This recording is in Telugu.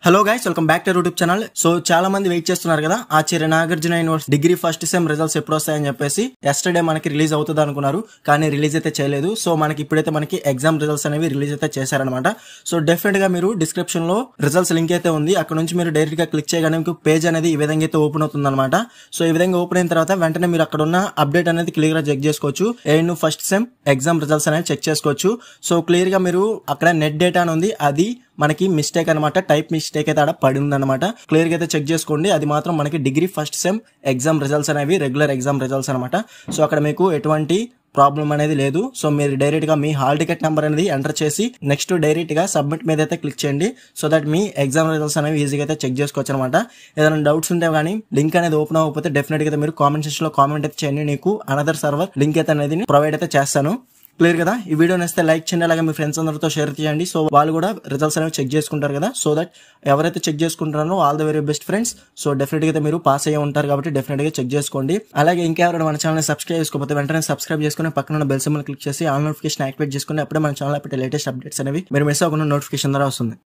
hello guys welcome back to YouTube channel so చాలా మంది వెయిట్ చేస్తున్నారు కదా Acharya Nagarjuna university degree first sem results ఎప్పుడు వస్తాయని చెప్పేసి ఎస్టర్డే మనకి రిలీజ్ అవుతుంది అనుకున్నారు కానీ రిలీజ్ అయితే చేయలేదు సో మనకి ఇప్పుడైతే మనకి ఎగ్జామ్ రిజల్ట్స్ అనేవి రిలీజ్ అయితే చేశారనమాట సో డెఫినెట్ గా మీరు డిస్క్రిప్షన్ లో రిజల్ట్స్ లింక్ అయితే ఉంది అక్కడ నుంచి మీరు డైరెక్ట్ గా క్లిక్ చేయగానే మీకు పేజ్ అనేది ఈ విధంగా అయితే ఓపెన్ అవుతుంది అనమాట సో ఈ విధంగా ఓపెన్ అయిన తర్వాత వెంటనే మీరు అక్కడ ఉన్న అప్డేట్ అనేది క్లియర్ గా చెక్ చేసుకోవచ్చు AN first sem exam results అనేది చెక్ చేసుకోవచ్చు సో క్లియర్ గా మీరు అక్కడ నెట్ డేటా అని ఉంది అది మనకి మిస్టేక్ అనమాట టైప్ మిస్టేక్ అయితే ఆడ పడి ఉందన్నమాట క్లియర్ గా అయితే చెక్ చేసుకోండి అది మాత్రం మనకి degree first sem exam results అనేవి రెగ్యులర్ ఎగ్జామ్ రిజల్ట్స్ అనమాట సో అక్కడ మీకు ఎటువంటి ప్రాబ్లం అనేది లేదు సో మీరు డైరెక్ట్ గా మీ హాల్ టికెట్ నెంబర్ అనేది ఎంటర్ చేసి నెక్స్ట్ డైరెక్ట్ గా సబ్మిట్ మీద అయితే క్లిక్ చేయండి సో దట్ మీ ఎగ్జామ్ రిజల్ట్స్ అనేవి ఈజీగా అయితే చెక్ చేసుకోవచ్చు అనమాట ఏదైనా డౌట్స్ ఉంటే కానీ లింక్ అనేది ఓపెన్ అవ్వకపోతే డెఫినెట్ గా అయితే మీరు కామెంట్ సెక్షన్ లో కామెంట్ అయితే చేయండి నీకు అనదర్ సర్వర్ లింక్ అయితే అనేది ప్రొవైడ్ అయితే చేస్తాను క్లియర్ కదా ఈ వీడియో నేస్తే లైక్ చేయండి అలాగే మీ ఫ్రెండ్స్ అందరితో షేర్ చేయండి సో వాళ్ళు కూడా రిజల్ట్స్ అనేవి చెక్ చేసుకుంటారు కదా సో దట్ ఎవరైతే చెక్ చేసుకుంటారో all the very best friends so definite గా అయితే మీరు పాస్ అయ్యి ఉంటారు కాబట్టి డెఫినెట్ గా చెక్ చేసుకోండి అలాగే ఇంకెవరైనా మన ఛానల్ సబ్స్క్రైబ్ చేసుకోకపోతే వెంటనే సబ్స్క్రైబ్ చేసుకుని పక్కన ఉన్న బెల్ సింబల్ క్లిక్ చేసి ఆల్ నోటిఫికేషన్ యాక్టివేట్ చేసుకుని అప్పుడే మన ఛానల్ పెట్టే లేటెస్ట్ అప్డేట్స్ అనేవి మీరు మిస్ అవ్వకుండా నోటిఫికేషన్ ద్వారా వస్తుంది